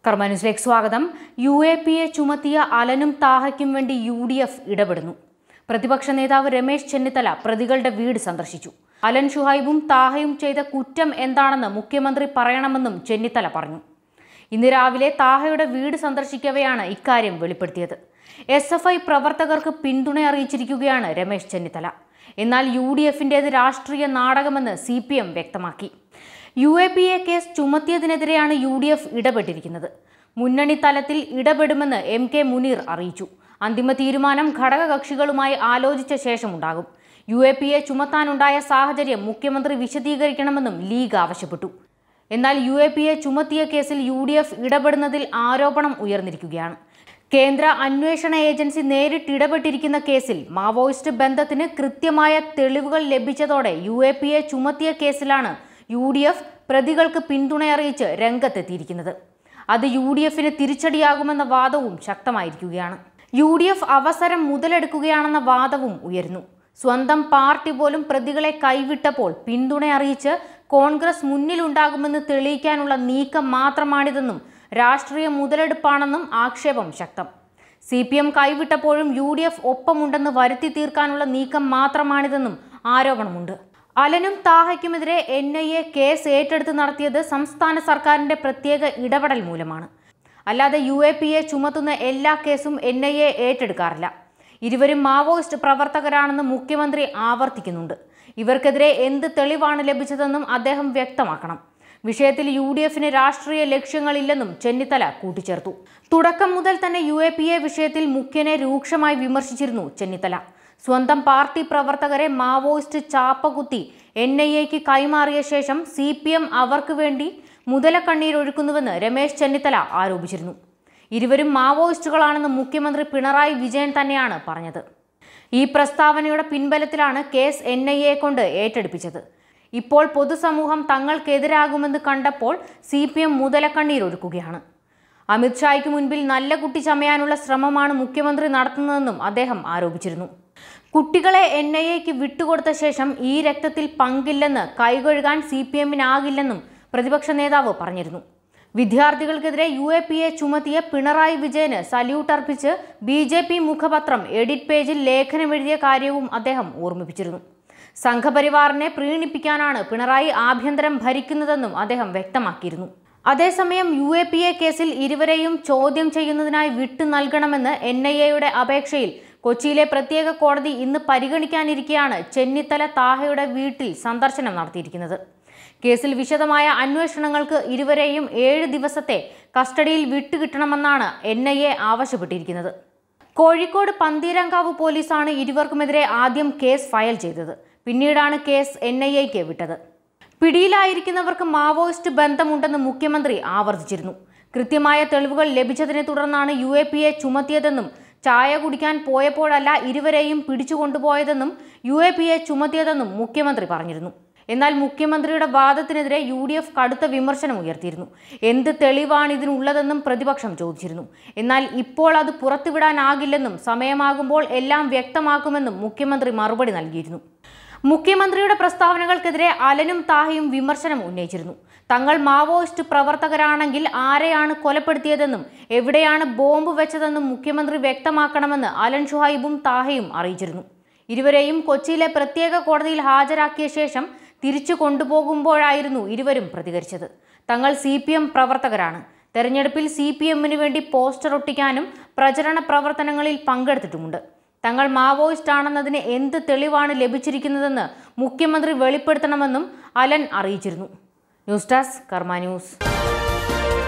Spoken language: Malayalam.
കർമ്മ ന്യൂസിലേക്ക് സ്വാഗതം യു എ പി എ ചുമത്തിയ അലനും താഹയ്ക്കും വേണ്ടി യു ഡി എഫ് ഇടപെടുന്നു പ്രതിപക്ഷ നേതാവ് രമേശ് ചെന്നിത്തല പ്രതികളുടെ വീട് സന്ദർശിച്ചു അലൻ ഷുഹൈബും താഹയും ചെയ്ത കുറ്റം എന്താണെന്ന് മുഖ്യമന്ത്രി പറയണമെന്നും ചെന്നിത്തല പറഞ്ഞു ഇന്ന് രാവിലെ താഹയുടെ വീട് സന്ദർശിക്കവെയാണ് ഇക്കാര്യം വെളിപ്പെടുത്തിയത് എസ് എഫ് ഐ പ്രവർത്തകർക്ക് പിന്തുണ അറിയിച്ചിരിക്കുകയാണ് രമേശ് ചെന്നിത്തല എന്നാൽ യു ഡി എഫിൻ്റേത് രാഷ്ട്രീയ നാടകമെന്ന് സി പി എം വ്യക്തമാക്കി യു എ പി എ കേസ് ചുമത്തിയതിനെതിരെയാണ് യു ഡി എഫ് ഇടപെട്ടിരിക്കുന്നത് മുന്നണി തലത്തിൽ ഇടപെടുമെന്ന് എം കെ മുനീർ അറിയിച്ചു അന്തിമ തീരുമാനം ഘടകകക്ഷികളുമായി ആലോചിച്ച ശേഷമുണ്ടാകും യു എ പി എ ചുമത്താനുണ്ടായ സാഹചര്യം മുഖ്യമന്ത്രി വിശദീകരിക്കണമെന്നും ലീഗ് ആവശ്യപ്പെട്ടു എന്നാൽ യു എ പി എ ചുമത്തിയ കേസിൽ യു ഡി എഫ് ഇടപെടുന്നതിൽ ആരോപണം ഉയർന്നിരിക്കുകയാണ് കേന്ദ്ര അന്വേഷണ ഏജൻസി നേരിട്ട് ഇടപെട്ടിരിക്കുന്ന കേസിൽ മാവോയിസ്റ്റ് ബന്ധത്തിന് കൃത്യമായ തെളിവുകൾ ലഭിച്ചതോടെ യു എ പി എ ചുമത്തിയ കേസിലാണ് യു ഡി എഫ് പ്രതികൾക്ക് പിന്തുണ അറിയിച്ച് രംഗത്തെത്തിയിരിക്കുന്നത് അത് യു ഡി എഫിന് തിരിച്ചടിയാകുമെന്ന വാദവും ശക്തമായിരിക്കുകയാണ് യു ഡി എഫ് അവസരം മുതലെടുക്കുകയാണെന്ന വാദവും ഉയരുന്നു സ്വന്തം പാർട്ടി പോലും പ്രതികളെ കൈവിട്ടപ്പോൾ പിന്തുണ അറിയിച്ച് കോൺഗ്രസ് മുന്നിലുണ്ടാകുമെന്ന് തെളിയിക്കാനുള്ള നീക്കം മാത്രമാണിതെന്നും രാഷ്ട്രീയ മുതലെടുപ്പാണെന്നും ആക്ഷേപം ശക്തം സി പി എം കൈവിട്ടപ്പോഴും യു ഡി എഫ് ഒപ്പമുണ്ടെന്ന് വരുത്തി തീർക്കാനുള്ള നീക്കം മാത്രമാണിതെന്നും ആരോപണമുണ്ട് അലനും താഹയ്ക്കുമെതിരെ എൻ ഐ എ കേസ് ഏറ്റെടുത്ത് നടത്തിയത് സംസ്ഥാന സർക്കാരിന്റെ പ്രത്യേക ഇടപെടൽ മൂലമാണ് അല്ലാതെ യു എ പി എ ചുമത്തുന്ന എല്ലാ കേസും എൻ ഐ എ ഏറ്റെടുക്കാറില്ല ഇരുവരും മാവോയിസ്റ്റ് പ്രവർത്തകരാണെന്ന് മുഖ്യമന്ത്രി ആവർത്തിക്കുന്നുണ്ട് ഇവർക്കെതിരെ എന്ത് തെളിവാണ് ലഭിച്ചതെന്നും അദ്ദേഹം വ്യക്തമാക്കണം വിഷയത്തിൽ യു ഡി എഫിന് രാഷ്ട്രീയ ലക്ഷ്യങ്ങളില്ലെന്നും ചെന്നിത്തല കൂട്ടിച്ചേർത്തു തുടക്കം മുതൽ തന്നെ യു എ പി എ വിഷയത്തിൽ മുഖ്യനെ രൂക്ഷമായി വിമർശിച്ചിരുന്നു ചെന്നിത്തല സ്വന്തം പാർട്ടി പ്രവർത്തകരെ മാവോയിസ്റ്റ് ചാപ്പകുത്തി എൻ ഐ എക്ക് കൈമാറിയ ശേഷം സി പി എം അവർക്ക് വേണ്ടി മുതലക്കണ്ണീരൊഴുക്കുന്നുവെന്ന് രമേശ് ചെന്നിത്തല ആരോപിച്ചിരുന്നു ഇരുവരും മാവോയിസ്റ്റുകളാണെന്ന് മുഖ്യമന്ത്രി പിണറായി വിജയൻ തന്നെയാണ് പറഞ്ഞത് ഈ പ്രസ്താവനയുടെ പിൻബലത്തിലാണ് കേസ് എൻ ഐ എ കൊണ്ട് ഏറ്റെടുപ്പിച്ചത് ഇപ്പോൾ പൊതുസമൂഹം തങ്ങൾക്കെതിരാകുമെന്ന് കണ്ടപ്പോൾ സി പി എം മുതലക്കണ്ണീരൊഴുക്കുകയാണ് അമിത്ഷായ്ക്ക് മുൻപിൽ നല്ല കുട്ടി ചമയാനുള്ള ശ്രമമാണ് മുഖ്യമന്ത്രി നടത്തുന്നതെന്നും അദ്ദേഹം ആരോപിച്ചിരുന്നു കുട്ടികളെ എൻ ഐ എക്ക് വിട്ടുകൊടുത്ത ശേഷം ഈ രക്തത്തിൽ പങ്കില്ലെന്ന് കൈകഴുകാൻ സി പി എമ്മിനാകില്ലെന്നും പ്രതിപക്ഷ നേതാവ് പറഞ്ഞിരുന്നു വിദ്യാർത്ഥികൾക്കെതിരെ യു എ പി എ ചുമത്തിയ പിണറായി വിജയന് സല്യൂട്ട് അർപ്പിച്ച് ബി ജെ പി മുഖപത്രം എഡിറ്റ് പേജിൽ ലേഖനമെഴുതിയ കാര്യവും അദ്ദേഹം ഓർമ്മിപ്പിച്ചിരുന്നു സംഘപരിവാറിനെ പ്രീണിപ്പിക്കാനാണ് പിണറായി ആഭ്യന്തരം ഭരിക്കുന്നതെന്നും അദ്ദേഹം വ്യക്തമാക്കിയിരുന്നു അതേസമയം യു എ പി എ കേസിൽ ഇരുവരെയും ചോദ്യം ചെയ്യുന്നതിനായി വിട്ടു നൽകണമെന്ന് എൻ ഐ എയുടെ അപേക്ഷയിൽ കൊച്ചിയിലെ പ്രത്യേക കോടതി ഇന്ന് പരിഗണിക്കാനിരിക്കെയാണ് ചെന്നിത്തല താഹയുടെ വീട്ടിൽ സന്ദർശനം നടത്തിയിരിക്കുന്നത് കേസിൽ വിശദമായ അന്വേഷണങ്ങൾക്ക് ഇരുവരെയും ഏഴ് ദിവസത്തെ കസ്റ്റഡിയിൽ വിട്ടുകിട്ടണമെന്നാണ് എൻ ഐ എ ആവശ്യപ്പെട്ടിരിക്കുന്നത് കോഴിക്കോട് പന്തീരങ്കാവ് പോലീസാണ് ഇരുവർക്കുമെതിരെ ആദ്യം കേസ് ഫയൽ ചെയ്തത് പിന്നീടാണ് കേസ് എൻ ഐ എക്ക് വിട്ടത് പിടിയിലായിരിക്കുന്നവർക്ക് മാവോയിസ്റ്റ് ബന്ധമുണ്ടെന്ന് മുഖ്യമന്ത്രി ആവർത്തിച്ചിരുന്നു കൃത്യമായ തെളിവുകൾ ലഭിച്ചതിനെ തുടർന്നാണ് യു എ പി എ ചുമത്തിയതെന്നും ചായ കുടിക്കാൻ പോയപ്പോഴല്ല ഇരുവരെയും പിടിച്ചുകൊണ്ടുപോയതെന്നും യു എ പി എ ചുമത്തിയതെന്നും മുഖ്യമന്ത്രി പറഞ്ഞിരുന്നു എന്നാൽ മുഖ്യമന്ത്രിയുടെ വാദത്തിനെതിരെ യു ഡി എഫ് കടുത്ത വിമർശനം ഉയർത്തിയിരുന്നു എന്ത് തെളിവാണ് ഇതിനുള്ളതെന്നും പ്രതിപക്ഷം ചോദിച്ചിരുന്നു എന്നാൽ ഇപ്പോൾ അത് പുറത്തുവിടാനാകില്ലെന്നും സമയമാകുമ്പോൾ എല്ലാം വ്യക്തമാക്കുമെന്നും മുഖ്യമന്ത്രി മറുപടി നൽകിയിരുന്നു മുഖ്യമന്ത്രിയുടെ പ്രസ്താവനകൾക്കെതിരെ അലനും താഹയും വിമർശനം ഉന്നയിച്ചിരുന്നു തങ്ങൾ മാവോയിസ്റ്റ് പ്രവർത്തകരാണെങ്കിൽ ആരെയാണ് കൊലപ്പെടുത്തിയതെന്നും എവിടെയാണ് ബോംബ് വെച്ചതെന്നും മുഖ്യമന്ത്രി വ്യക്തമാക്കണമെന്ന് അലൻ ഷുഹൈബും താഹയും അറിയിച്ചിരുന്നു ഇരുവരെയും കൊച്ചിയിലെ പ്രത്യേക കോടതിയിൽ ഹാജരാക്കിയ ശേഷം തിരിച്ചു കൊണ്ടുപോകുമ്പോഴായിരുന്നു ഇരുവരും പ്രതികരിച്ചത് തങ്ങൾ സി പി എം പ്രവർത്തകരാണ് തെരഞ്ഞെടുപ്പിൽ സി പി എമ്മിന് വേണ്ടി പോസ്റ്റർ ഒട്ടിക്കാനും പ്രചരണ പ്രവർത്തനങ്ങളിൽ പങ്കെടുത്തിട്ടുമുണ്ട് തങ്ങൾ മാവോയിസ്റ്റ് ആണെന്നതിന് എന്ത് തെളിവാണ് ലഭിച്ചിരിക്കുന്നതെന്ന് മുഖ്യമന്ത്രി വെളിപ്പെടുത്തണമെന്നും അലൻ അറിയിച്ചിരുന്നു ന്യൂസ് ഡെസ്ക് കർമ്മ ന്യൂസ്